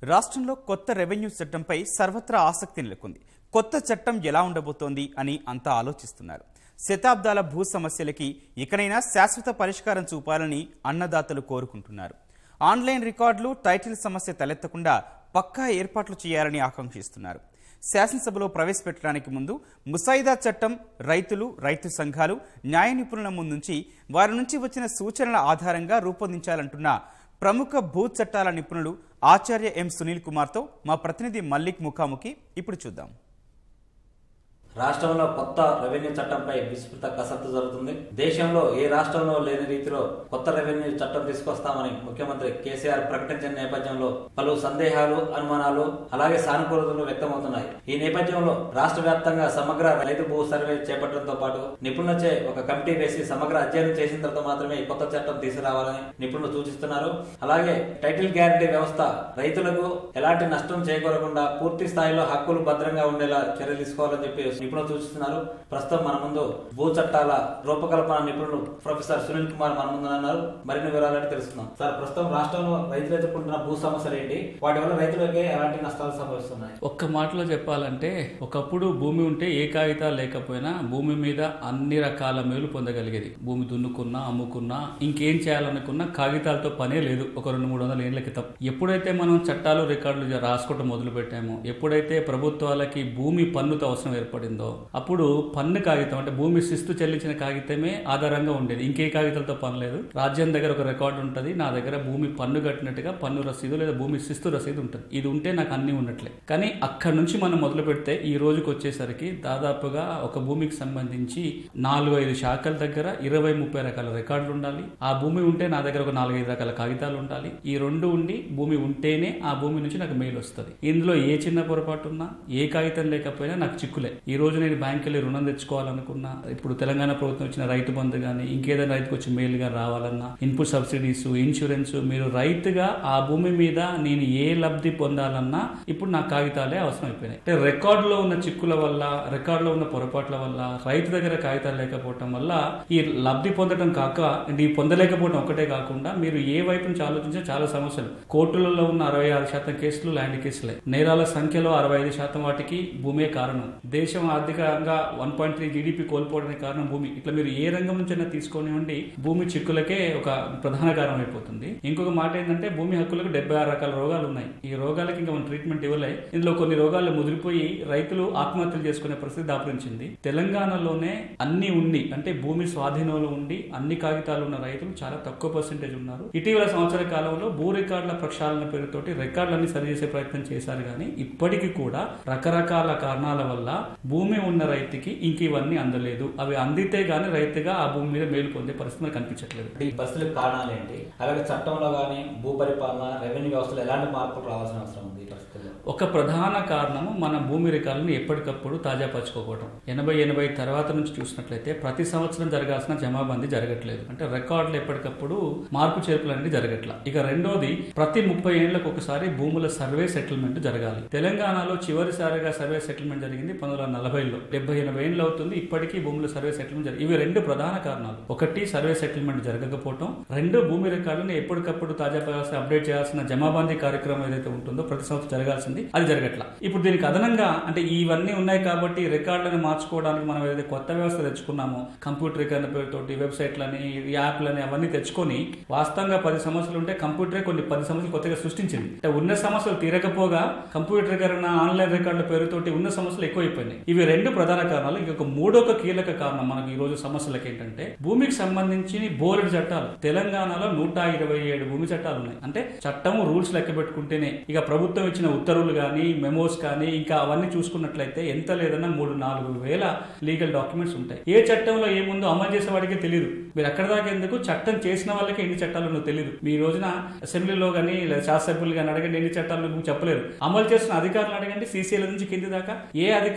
రాష్ట్రంలో కొత్త రెవెన్యూ చట్టంపై సర్వత్రా ఆసక్తి నెలకొంది కొత్త చట్టం ఎలా ఉండబోతోంది అని అంతా ఆలోచిస్తున్నారు శతాబ్దాల భూ సమస్యలకి ఇకనైనా శాశ్వత పరిష్కారం చూపాలని అన్నదాతలు కోరుకుంటున్నారు ఆన్లైన్ రికార్డులు టైటిల్ సమస్య తలెత్తకుండా పక్కా ఏర్పాట్లు చేయాలని ఆకాంక్షిస్తున్నారు శాసనసభలో ప్రవేశపెట్టడానికి ముందు ముసాయిదా చట్టం రైతులు రైతు సంఘాలు న్యాయ నిపుణుల ముందుంచి వారి నుంచి వచ్చిన సూచనల ఆధారంగా రూపొందించాలంటున్న ప్రముఖ భూ చట్టాల నిపుణులు ఆచార్య ఎం సునీల్ కుమార్తో మా ప్రతినిధి మల్లిక్ ముఖాముఖి ఇప్పుడు చూద్దాం రాష్ట్రంలో కొత్త రెవెన్యూ చట్టంపై విస్తృత కసరత్తు జరుగుతుంది దేశంలో ఏ రాష్ట్రంలో లేని రీతిలో కొత్త రెవెన్యూ చట్టం తీసుకొస్తామని ముఖ్యమంత్రి కేసీఆర్ ప్రకటించిన నేపథ్యంలో పలు సందేహాలు అనుమానాలు అలాగే సానుకూలతలు వ్యక్తమవుతున్నాయి ఈ నేపథ్యంలో రాష్ట్ర వ్యాప్తంగా సమగ్ర రైతు భూ సర్వే చేపట్టడంతో పాటు నిపుణులచే ఒక కమిటీ వేసి సమగ్ర అధ్యయనం చేసిన తర్వాత మాత్రమే ఈ కొత్త చట్టం తీసుకురావాలని నిపుణులు సూచిస్తున్నారు అలాగే టైటిల్ గ్యారంటీ వ్యవస్థ రైతులకు ఎలాంటి నష్టం చేకూరకుండా పూర్తి స్థాయిలో హక్కులు భద్రంగా ఉండేలా చర్యలు తీసుకోవాలని చెప్పి నిపుణులు సూచిస్తున్నారు ప్రస్తుతం మన ముందు భూ చట్టాల రూపకల్పన నిపుణులు ప్రొఫెసర్ సునీల్ కుమార్ మన ముందు ఉన్నారు మరిన్ని వివరాలని తెలుసుకుందాం సార్ ప్రస్తుతం రాష్ట్రంలో రైతులు ఎదుర్కొంటున్న భూ సమస్యలు ఏంటి వాటి వల్ల రైతులకి ఎలాంటి నష్టాలు సంభవిస్తున్నాయి ఒక్క మాటలో చెప్పాలంటే ఒకప్పుడు భూమి ఉంటే ఏ కాగితాలు లేకపోయినా భూమి మీద అన్ని రకాల మేలు పొందగలిగేది భూమి దున్నుకున్నా అమ్ముకున్నా ఇంకేం చేయాలనుకున్నా కాగితాలతో పనే లేదు ఒక రెండు మూడు వందల ఏళ్ల క్రితం ఎప్పుడైతే మనం చట్టాలు రికార్డులు జ- రాసుకోవటం మొదలు పెట్టామో ఎప్పుడైతే ప్రభుత్వాలకి భూమి పన్నుతో అవసరం ఏర్పడిందో అప్పుడు పన్ను కాగితం అంటే భూమి శిస్తు చెల్లించిన కాగితమే ఆధారంగా ఉండేది ఇంకే కాగితాలతో పని లేదు రాజ్యం దగ్గర ఒక రికార్డు ఉంటుంది నా దగ్గర భూమి పన్ను కట్టినట్టుగా పన్ను రసీదు లేదా భూమి శిస్తు రసీదు ఉంటుంది ఇది ఉంటే నాకు అన్ని ఉన్నట్లే కానీ అక్కడ నుంచి మనం మొదలు పెడితే ఈ రోజుకి వచ్చేసరికి దాదాపుగా ఒక భూమికి సంబంధించి నాలుగు ఐదు శాఖల దగ్గర ఇరవై ముప్పై రకాల రికార్డులు ఉండాలి ఆ భూమి ఉంటే నా దగ్గర ఒక నాలుగైదు రకాల కాగితాలు ఉండాలి ఈ రెండు ఉండి భూమి ఉంటేనే ఆ భూమి నుంచి నాకు మెయిల్ వస్తుంది ఇందులో ఏ చిన్న పొరపాటు ఉన్నా ఏ కాగితం లేకపోయినా నాకు చిక్కులే ఈ రోజు నేను బ్యాంక్ వెళ్ళి రుణం తెచ్చుకోవాలనుకున్నా ఇప్పుడు తెలంగాణ ప్రభుత్వం ఇచ్చిన రైతు బంధు కానీ ఇంకేదైనా రైతుకు వచ్చి మెయిల్ గా రావాలన్నా ఇన్పుట్ సబ్సిడీస్ ఇన్సూరెన్స్ మీరు రైతుగా ఆ భూమి మీద నేను ఏ లబ్ధి పొందాలన్నా ఇప్పుడు నా కాగితాలే అవసరం అయిపోయినాయి అంటే రికార్డులో ఉన్న చిక్కుల వల్ల రికార్డులో ఉన్న పొరపాట్ల వల్ల రైతు దగ్గర కాగితాలు లేకపోవటం వల్ల ఈ లబ్ధి పొందడం కాక ఇది పొందలేకపోవడం ఒకటే కాకుండా మీరు ఏ వైపు నుంచి ఆలోచించినా చాలా సమస్యలు కోర్టులలో ఉన్న అరవై ఆరు శాతం కేసులు ల్యాండ్ కేసులే నేరాల సంఖ్యలో అరవై ఐదు శాతం వాటికి భూమే కారణం దేశం ఆర్థికంగా వన్ పాయింట్ త్రీ జీడిపి కోల్పోవడానికి కారణం భూమి ఇట్లా మీరు ఏ రంగం నుంచైనా తీసుకొని భూమి చిక్కులకే ఒక ప్రధాన కారణం అయిపోతుంది ఇంకొక మాట ఏంటంటే భూమి హక్కులకు డెబ్బై ఆరు రకాల రోగాలు ఉన్నాయి ఈ రోగాలకి ఇంకా మనం ట్రీట్మెంట్ ఇవ్వలే ఇందులో కొన్ని రోగాలు ముదిరిపోయి రైతులు ఆత్మహత్యలు చేసుకునే పరిస్థితి దాపురించింది తెలంగాణలోనే అన్ని ఉండి అంటే భూమి స్వాధీనంలో ఉండి అన్ని కాగితాలు ఉన్న రైతులు చాలా తక్కువ పర్సెంటేజ్ ఉన్నారు ఇటీవల సంవత్సర కాలంలో భూ రికార్డుల ప్రక్షాళన పేరుతోటి రికార్డులన్నీ సరిచేసే ప్రయత్నం చేశారు కానీ ఇప్పటికీ కూడా రకరకాల కారణాల వల్ల భూమి ఉన్న రైతుకి ఇంక ఇవన్నీ అందలేదు అవి అందితే గానీ రైతుగా ఆ భూమి మీద మేలు పొందే పరిస్థితి మనకు కనిపించట్లేదు ఈ పరిస్థితులకు కారణాలు ఏంటి అలాగే చట్టంలో కానీ భూ పరిపాలన రెవెన్యూ వ్యవస్థలో ఎలాంటి మార్పులు రావాల్సిన అవసరం ఉంది ఈ పరిస్థితుల్లో ఒక ప్రధాన కారణము మన భూమి రికార్డులను ఎప్పటికప్పుడు తాజాపరచుకోవడం ఎనభై ఎనభై తర్వాత నుంచి చూసినట్లయితే ప్రతి సంవత్సరం జరగాల్సిన జమాబందీ జరగట్లేదు అంటే రికార్డులు ఎప్పటికప్పుడు మార్పు చేర్పులు అనేది జరగట్ల ఇక రెండోది ప్రతి ముప్పై ఏళ్లకు ఒకసారి భూముల సర్వే సెటిల్మెంట్ జరగాలి తెలంగాణలో చివరిసారిగా సర్వే సెటిల్మెంట్ జరిగింది పంతొమ్మిది వందల నలభైలో డెబ్బై ఎనభై ఏళ్ళు అవుతుంది ఇప్పటికీ భూముల సర్వే సెటిల్మెంట్ జరిగింది ఇవి రెండు ప్రధాన కారణాలు ఒకటి సర్వే సెటిల్మెంట్ జరగకపోవటం రెండు భూమి రికార్డులను ఎప్పటికప్పుడు తాజా చేయాల్సిన అప్డేట్ చేయాల్సిన జమాబందీ కార్యక్రమం ఏదైతే ఉంటుందో ప్రతి సంవత్సరం జరగాల్సింది అది జరగట్ల ఇప్పుడు దీనికి అదనంగా అంటే ఇవన్నీ ఉన్నాయి కాబట్టి రికార్డులను మార్చుకోవడానికి మనం ఏదైతే కొత్త వ్యవస్థ తెచ్చుకున్నామో కంప్యూటరీకరణ పేరుతోటి వెబ్సైట్లని యాప్లని అవన్నీ తెచ్చుకొని వాస్తవంగా పది సమస్యలు ఉంటే కంప్యూటరే కొన్ని పది సమస్యలు కొత్తగా సృష్టించింది అంటే ఉన్న సమస్యలు తీరకపోగా కంప్యూటరీకరణ ఆన్లైన్ రికార్డుల పేరుతోటి ఉన్న సమస్యలు ఎక్కువైపోయినాయి ఇవి రెండు ప్రధాన కారణాలు ఇంకొక మూడొక కీలక కారణం మనకి ఈ రోజు సమస్యలకు ఏంటంటే భూమికి సంబంధించి బోలెడు చట్టాలు తెలంగాణలో నూట ఇరవై ఏడు భూమి చట్టాలు ఉన్నాయి అంటే చట్టము రూల్స్ లెక్క పెట్టుకుంటేనే ఇక ప్రభుత్వం ఇచ్చిన ఉత్తర్వులు కానీ మెమోస్ కానీ ఇంకా అవన్నీ చూసుకున్నట్లయితే ఎంత లేదన్నా మూడు నాలుగు వేల లీగల్ డాక్యుమెంట్స్ ఉంటాయి ఏ చట్టంలో ఏముందో అమలు చేసే వాడికే తెలియదు మీరు అక్కడ దాకా ఎందుకు చట్టం చేసిన వాళ్ళకి ఎన్ని చట్టాలు ఉన్నో తెలియదు మీ రోజున అసెంబ్లీలో కానీ లేదా శాసనసభ్యులు కానీ అడగండి ఎన్ని చట్టాలు మీకు చెప్పలేరు అమలు చేస్తున్న అధికారులు అడగండి సీసీఎల్ నుంచి కింది దాకా ఏ అధికారైనా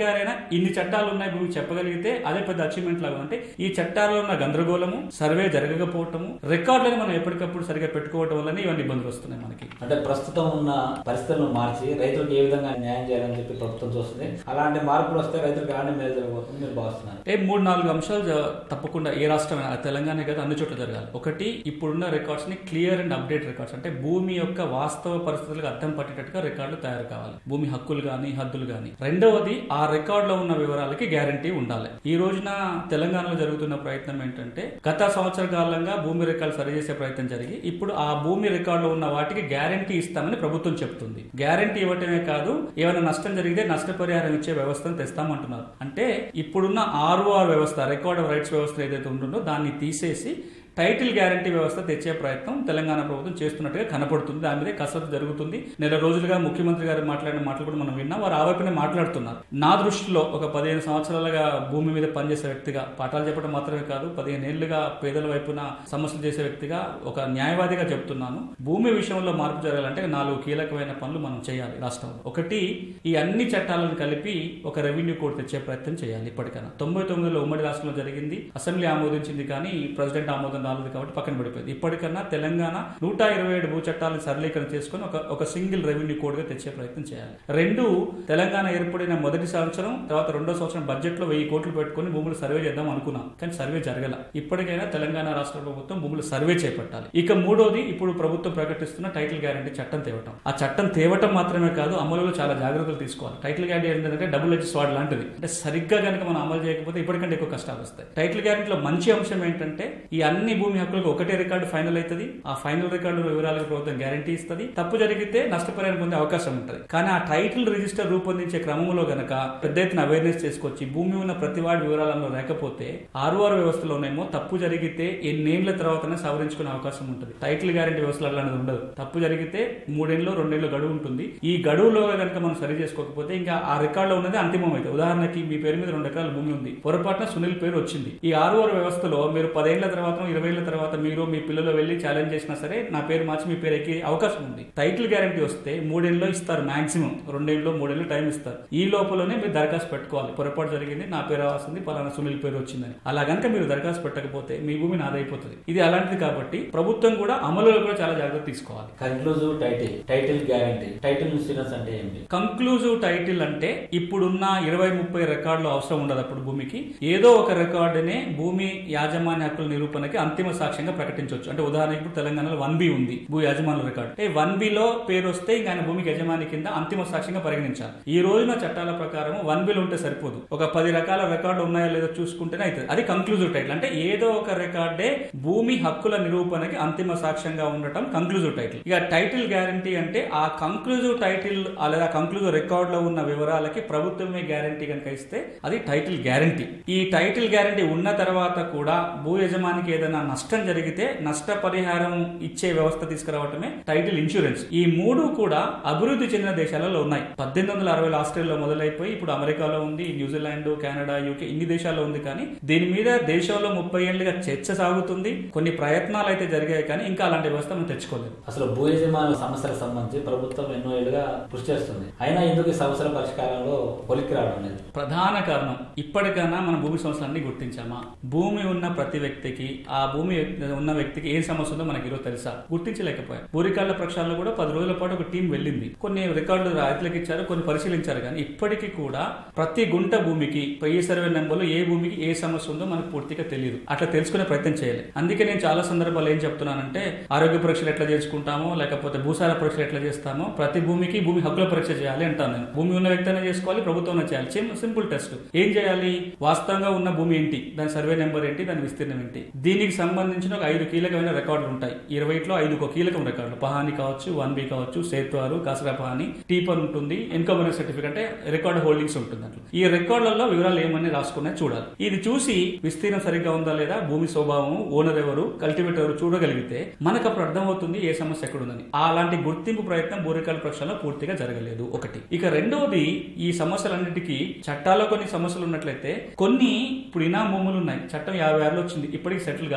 ఇన్ని చట్టాలు ఉన్నాయి భూమి చెప్పగలిగితే అదే పెద్ద అచీవ్మెంట్ లాగా అంటే ఈ చట్టాల్లో ఉన్న గందరగోళము సర్వే జరగకపోవటము రికార్డులను మనం ఎప్పటికప్పుడు సరిగా పెట్టుకోవడం వల్లనే ఇవన్నీ ఇబ్బందులు వస్తున్నాయి మనకి అంటే ప్రస్తుతం ఉన్న పరిస్థితులను మార్చి రైతులకు ఏ విధంగా న్యాయం చేయాలని చెప్పి ప్రభుత్వం చూస్తుంది అలాంటి మార్పులు వస్తే రైతులకు ఎలాంటి మేలు జరగబోతుంది మీరు భావిస్తున్నారు అంటే మూడు నాలుగు అంశాలు జ- తప్పకుండా ఏ రాష్ట్రం తెలంగాణ కదా అన్ని చోట్ల జరగాలి ఒకటి ఇప్పుడున్న రికార్డ్స్ ని క్లియర్ అండ్ అప్డేట్ రికార్డ్స్ అంటే భూమి యొక్క వాస్తవ పరిస్థితులకు అర్థం పట్టేటట్టుగా రికార్డులు తయారు కావాలి భూమి హక్కులు గాని హద్దులు గాని రెండవది ఆ రికార్డులో ఉన్న వివరాలకి గ్యారంటీ ఉండాలి ఈ రోజున తెలంగాణలో జరుగుతున్న ప్రయత్నం ఏంటంటే గత సంవత్సర కాలంగా భూమి రికార్డు సరిచేసే ప్రయత్నం జరిగి ఇప్పుడు ఆ భూమి రికార్డులో ఉన్న వాటికి గ్యారంటీ ఇస్తామని ప్రభుత్వం చెప్తుంది గ్యారంటీ ఇవ్వటమే కాదు ఏమైనా నష్టం జరిగితే నష్టపరిహారం ఇచ్చే వ్యవస్థను తెస్తామంటున్నారు అంటే ఇప్పుడున్న ఆర్ఓఆర్ వ్యవస్థ రికార్డ్ ఆఫ్ రైట్స్ వ్యవస్థ ఏదైతే ఉంటుందో దాన్ని తీసేసి టైటిల్ గ్యారంటీ వ్యవస్థ తెచ్చే ప్రయత్నం తెలంగాణ ప్రభుత్వం చేస్తున్నట్టుగా కనపడుతుంది దాని మీద కసరత్తు జరుగుతుంది నెల రోజులుగా ముఖ్యమంత్రి గారు మాట్లాడిన మాటలు కూడా మనం విన్నాం వారు ఆ వైపునే మాట్లాడుతున్నారు నా దృష్టిలో ఒక పదిహేను సంవత్సరాలుగా భూమి మీద పనిచేసే వ్యక్తిగా పాఠాలు చెప్పడం మాత్రమే కాదు పదిహేను ఏళ్లుగా పేదల వైపున సమస్యలు చేసే వ్యక్తిగా ఒక న్యాయవాదిగా చెప్తున్నాను భూమి విషయంలో మార్పు జరగాలంటే నాలుగు కీలకమైన పనులు మనం చేయాలి రాష్ట్రంలో ఒకటి ఈ అన్ని చట్టాలను కలిపి ఒక రెవెన్యూ కోడ్ తెచ్చే ప్రయత్నం చేయాలి ఇప్పటికైనా తొంభై తొమ్మిదిలో ఉమ్మడి రాష్ట్రంలో జరిగింది అసెంబ్లీ ఆమోదించింది కానీ ప్రెసిడెంట్ ఆమోదం రాలేదు కాబట్టి పక్కన పడిపోయింది ఇప్పటికన్నా తెలంగాణ నూట ఇరవై ఏడు భూ చట్టాలను సరళీకరణ చేసుకుని ఒక ఒక సింగిల్ రెవెన్యూ కోడ్ గా తెచ్చే ప్రయత్నం చేయాలి రెండు తెలంగాణ ఏర్పడిన మొదటి సంవత్సరం తర్వాత రెండో సంవత్సరం బడ్జెట్ లో వెయ్యి కోట్లు పెట్టుకుని భూములు సర్వే చేద్దాం అనుకున్నాం కానీ సర్వే జరగల ఇప్పటికైనా తెలంగాణ రాష్ట్ర ప్రభుత్వం భూములు సర్వే చేపట్టాలి ఇక మూడోది ఇప్పుడు ప్రభుత్వం ప్రకటిస్తున్న టైటిల్ గ్యారంటీ చట్టం తేవటం ఆ చట్టం తేవటం మాత్రమే కాదు అమలులో చాలా జాగ్రత్తలు తీసుకోవాలి టైటిల్ గ్యారంటీ ఏంటంటే డబుల్ హెచ్ స్వాడ్ లాంటిది అంటే సరిగ్గా కనుక మనం అమలు చేయకపోతే ఇప్పటికంటే ఎక్కువ కష్టాలు వస్తాయి టైటిల్ గ్యారంటీలో మంచి అంశం ఏంటంటే ఈ అన్ని భూమి హక్కులకు ఒకటే రికార్డు ఫైనల్ అవుతుంది ఆ ఫైనల్ రికార్డు వివరాలకు ప్రభుత్వం గ్యారంటీ ఇస్తుంది తప్పు జరిగితే నష్టపరిహారం పొందే అవకాశం ఉంటుంది కానీ ఆ టైటిల్ రిజిస్టర్ రూపొందించే క్రమంలో గనక పెద్ద ఎత్తున అవేర్నెస్ చేసుకొచ్చి భూమి ఉన్న ప్రతి వాడి వివరాలలో లేకపోతే ఆర్ఓఆర్ వ్యవస్థలోనేమో తప్పు జరిగితే ఎన్నేళ్ల తర్వాతనే సవరించుకునే అవకాశం ఉంటుంది టైటిల్ గ్యారంటీ వ్యవస్థలో అలాంటిది ఉండదు తప్పు జరిగితే మూడేళ్ళు రెండేళ్ళు గడువు ఉంటుంది ఈ గడువులో కనుక మనం సరి చేసుకోకపోతే ఇంకా ఆ రికార్డులో ఉన్నది అంతిమం అయితే ఉదాహరణకి మీ పేరు మీద రెండు ఎకరాల భూమి ఉంది పొరపాటున సునీల్ పేరు వచ్చింది ఈ ఆర్ఓఆర్ వ్యవస్థలో మీరు పదేళ్ల తర్వాత ఇరవై ఏళ్ల తర్వాత మీరు మీ పిల్లలు వెళ్ళి ఛాలెంజ్ చేసినా సరే నా పేరు మార్చి మీ పేరు ఎక్కే అవకాశం ఉంది టైటిల్ గ్యారంటీ వస్తే మూడేళ్ళు ఇస్తారు మాక్సిమం రెండేళ్ళు మూడేళ్ళు టైం ఇస్తారు ఈ లోపలనే మీరు దరఖాస్తు పెట్టుకోవాలి పొరపాటు జరిగింది నా పేరు రాసింది పలానా సునీల్ పేరు వచ్చిందని అలా కనుక మీరు దరఖాస్తు పెట్టకపోతే మీ భూమి నాదైపోతుంది ఇది అలాంటిది కాబట్టి ప్రభుత్వం కూడా అమలులో కూడా చాలా జాగ్రత్త తీసుకోవాలి conclusive title title guarantee title insurance అంటే ఏంటి కంక్లూజివ్ టైటిల్ అంటే ఇప్పుడున్న ఇరవై ముప్పై రికార్డులు అవసరం ఉండదు అప్పుడు భూమికి ఏదో ఒక రికార్డునే భూమి యాజమాన్య హక్కుల నిరూపణకి అంతిమ సాక్ష్యంగా ప్రకటించవచ్చు అంటే ఉదాహరణకి ఇప్పుడు తెలంగాణలో వన్ బి ఉంది భూ యాజమానుల రికార్డు అంటే వన్ బిలో పేరు వస్తే ఇంకా ఆయన భూమికి యజమాని కింద అంతిమ సాక్ష్యంగా పరిగణించాలి ఈ రోజున చట్టాల ప్రకారం వన్ బిల్ ఉంటే సరిపోదు ఒక పది రకాల రికార్డు ఉన్నాయో లేదో చూసుకుంటేనే అవుతుంది అది కంక్లూజివ్ టైటిల్ అంటే ఏదో ఒక రికార్డే భూమి హక్కుల నిరూపణకి అంతిమ సాక్ష్యంగా ఉండటం కంక్లూజివ్ టైటిల్ ఇక టైటిల్ గ్యారంటీ అంటే ఆ కంక్లూజివ్ టైటిల్ లేదా కంక్లూజివ్ రికార్డ్ లో ఉన్న వివరాలకి ప్రభుత్వమే గ్యారంటీ కనుక ఇస్తే అది టైటిల్ గ్యారంటీ ఈ టైటిల్ గ్యారంటీ ఉన్న తర్వాత కూడా భూ యజమానికి ఏదైనా నష్టం జరిగితే నష్ట పరిహారం ఇచ్చే వ్యవస్థ తీసుకురావటమే టైటిల్ ఇన్సూరెన్స్ ఈ మూడు కూడా అభివృద్ధి చెందిన దేశాలలో ఉన్నాయి పద్దెనిమిది వందల అరవైలో ఆస్ట్రేలియాలో మొదలైపోయి ఇప్పుడు అమెరికాలో ఉంది న్యూజిలాండ్ కెనడా యూకే ఇన్ని దేశాల్లో ఉంది కానీ దీని మీద దేశంలో ముప్పై ఏళ్ళుగా చర్చ సాగుతుంది కొన్ని ప్రయత్నాలు అయితే జరిగాయి కానీ ఇంకా అలాంటి వ్యవస్థ మనం తెచ్చుకోలేదు అసలు భూ యజమానుల సమస్యలకు సంబంధించి ప్రభుత్వం ఎన్నో ఏళ్ళుగా కృషి చేస్తుంది అయినా ఎందుకు ఈ సమస్యల పరిష్కారంలో కొలిక్కి రావడం లేదు ప్రధాన కారణం ఇప్పటికైనా మన భూమి సమస్యలన్నీ గుర్తించామా భూమి ఉన్న ప్రతి వ్యక్తికి ఆ భూమి ఉన్న వ్యక్తికి ఏ సమస్య ఉందో మనకి ఈరోజు తెలుసా గుర్తించలేకపోయారు భూరికాళ్ల ప్రక్షాళన కూడా పది రోజుల పాటు ఒక టీం వెళ్ళింది కొన్ని రికార్డులు రైతులకు ఇచ్చారు కొన్ని పరిశీలించారు కానీ ఇప్పటికీ కూడా ప్రతి గుంట భూమికి ఏ సర్వే నెంబర్లో ఏ భూమికి ఏ సమస్య ఉందో మనకు పూర్తిగా తెలియదు అట్లా తెలుసుకునే ప్రయత్నం చేయాలి అందుకే నేను చాలా సందర్భాలు ఏం చెప్తున్నానంటే ఆరోగ్య పరీక్షలు ఎట్లా చేసుకుంటామో లేకపోతే భూసార పరీక్షలు ఎట్లా చేస్తామో ప్రతి భూమికి భూమి హక్కుల పరీక్ష చేయాలి అంటాను నేను భూమి ఉన్న వ్యక్తి అయినా చేసుకోవాలి ప్రభుత్వం చేయాలి సింపుల్ టెస్ట్ ఏం చేయాలి వాస్తవంగా ఉన్న భూమి ఏంటి దాని సర్వే నెంబర్ ఏంటి దాని విస్తీర్ణం ఏంటి దీనికి సంబంధించిన ఒక ఐదు కీలకమైన రికార్డులు ఉంటాయి ఇరవైట్లో ఐదు ఒక కీలకం రికార్డులు పహాని కావచ్చు వన్ బి కావచ్చు సేత్వారు కాసరా పహాని టీపర్ ఉంటుంది ఇన్కమ్ సర్టిఫికేట్ అంటే రికార్డ్ హోల్డింగ్స్ ఉంటుంది దాంట్లో ఈ రికార్డులలో వివరాలు ఏమని రాసుకున్నాయి చూడాలి ఇది చూసి విస్తీర్ణం సరిగ్గా ఉందా లేదా భూమి స్వభావం ఓనర్ ఎవరు కల్టివేటర్ ఎవరు చూడగలిగితే మనకు అప్పుడు అర్థమవుతుంది ఏ సమస్య ఎక్కడ ఉందని అలాంటి గుర్తింపు ప్రయత్నం భూరికాల ప్రక్షాళన పూర్తిగా జరగలేదు ఒకటి ఇక రెండవది ఈ సమస్యలన్నిటికీ చట్టాల్లో కొన్ని సమస్యలు ఉన్నట్లయితే కొన్ని ఇప్పుడు ఇనాం భూములు ఉన్నాయి చట్టం యాభై ఆరులో వచ్చింది ఇప్పటికి సెటిల్ కాల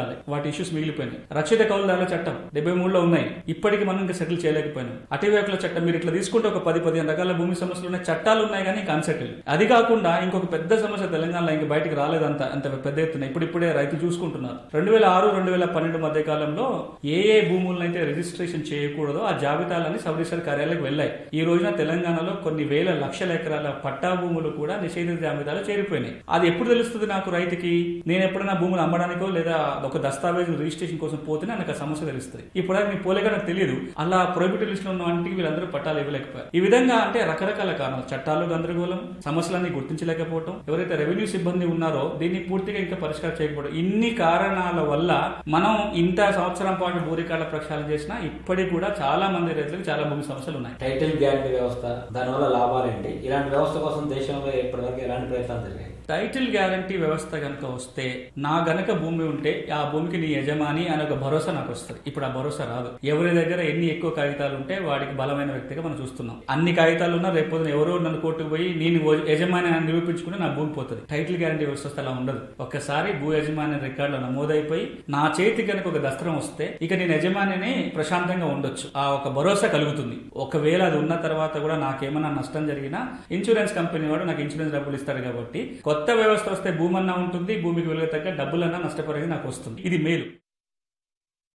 పెట్టాలి వాటి ఇష్యూస్ మిగిలిపోయినాయి రక్షిత కౌలుదారుల చట్టం డెబ్బై మూడులో ఉన్నాయి ఇప్పటికి మనం ఇంకా సెటిల్ చేయలేకపోయినాం అటవీ హక్కుల చట్టం మీరు ఇట్లా తీసుకుంటే ఒక పది పదిహేను రకాల భూమి సమస్యలు ఉన్నాయి చట్టాలు ఉన్నాయి కానీ ఇంకా అన్సెటిల్ అది కాకుండా ఇంకొక పెద్ద సమస్య తెలంగాణలో ఇంకా బయటికి రాలేదంత అంత పెద్ద ఎత్తున ఇప్పుడిప్పుడే రైతులు చూసుకుంటున్నారు రెండు వేల ఆరు రెండు వేల పన్నెండు మధ్య కాలంలో ఏ ఏ భూములను అయితే రిజిస్ట్రేషన్ చేయకూడదో ఆ జాబితాలన్నీ సబ్ రిజిస్టర్ కార్యాలయాలకు వెళ్ళాయి ఈ రోజున తెలంగాణలో కొన్ని వేల లక్షల ఎకరాల పట్టా భూములు కూడా నిషేధిత జాబితాలో చేరిపోయినాయి అది ఎప్పుడు తెలుస్తుంది నాకు రైతుకి నేను ఎప్పుడైనా భూములు అమ్మడానికో లేదా ఒక దస్తావేజు రిజిస్ట్రేషన్ కోసం పోతేనే నాకు ఆ సమస్య తెలుస్తుంది ఇప్పుడు అది నీ పోలేక నాకు తెలియదు అలా ప్రొహిబిటెడ్ లిస్ట్ లో ఉన్న వాటికి వీళ్ళందరూ పట్టాలు ఇవ్వలేకపోయారు ఈ విధంగా అంటే రకరకాల కారణాలు చట్టాలు గందరగోళం సమస్యలన్నీ గుర్తించలేకపోవడం ఎవరైతే రెవెన్యూ సిబ్బంది ఉన్నారో దీన్ని పూర్తిగా ఇంకా పరిష్కారం చేయకపోవడం ఇన్ని కారణాల వల్ల మనం ఇంత సంవత్సరం పాటు భూ రికార్డుల ప్రక్షాళన చేసినా ఇప్పటికి కూడా చాలా మంది రైతులకు చాలా భూమి సమస్యలు ఉన్నాయి టైటిల్ గ్యారంటీ వ్యవస్థ దానివల్ల లాభాలు ఏంటి ఇలాంటి వ్యవస్థ కోసం దేశంలో ఇప్పటివరకు ఎలాంటి ప్రయత్నాలు జరిగాయి టైటిల్ గ్యారంటీ వ్యవస్థ కనుక వస్తే నా గనక భూమి ఉంటే ఆ భూమికి నీ యజమాని అనే ఒక భరోసా నాకు వస్తుంది ఇప్పుడు ఆ భరోసా రాదు ఎవరి దగ్గర ఎన్ని ఎక్కువ కాగితాలు ఉంటే వాడికి బలమైన వ్యక్తిగా మనం చూస్తున్నాం అన్ని కాగితాలు ఉన్నా రేపు పొద్దున ఎవరో నన్ను కోర్టుకు పోయి నేను ఓ- యజమాని అని నిరూపించుకుని నా భూమి పోతుంది టైటిల్ గ్యారంటీ వ్యవస్థ వస్తే అలా ఉండదు ఒక్కసారి భూ యజమాని రికార్డులో నమోదైపోయి నా చేతికి కనుక ఒక దస్త్రం వస్తే ఇక నేను యజమానిని ప్రశాంతంగా ఉండొచ్చు ఆ ఒక భరోసా కలుగుతుంది ఒకవేళ అది ఉన్న తర్వాత కూడా నాకేమైనా నష్టం జరిగినా ఇన్సూరెన్స్ కంపెనీ వాడు నాకు ఇన్సూరెన్స్ డబ్బులు ఇస్తాడు కాబట్టి కొత్త వ్యవస్థ వస్తే భూమన్నా ఉంటుంది భూమికి విలువ తగ్గ డబ్బులన్నా నష్టపరిగి నాకు వస్తుంది ఇది మేలు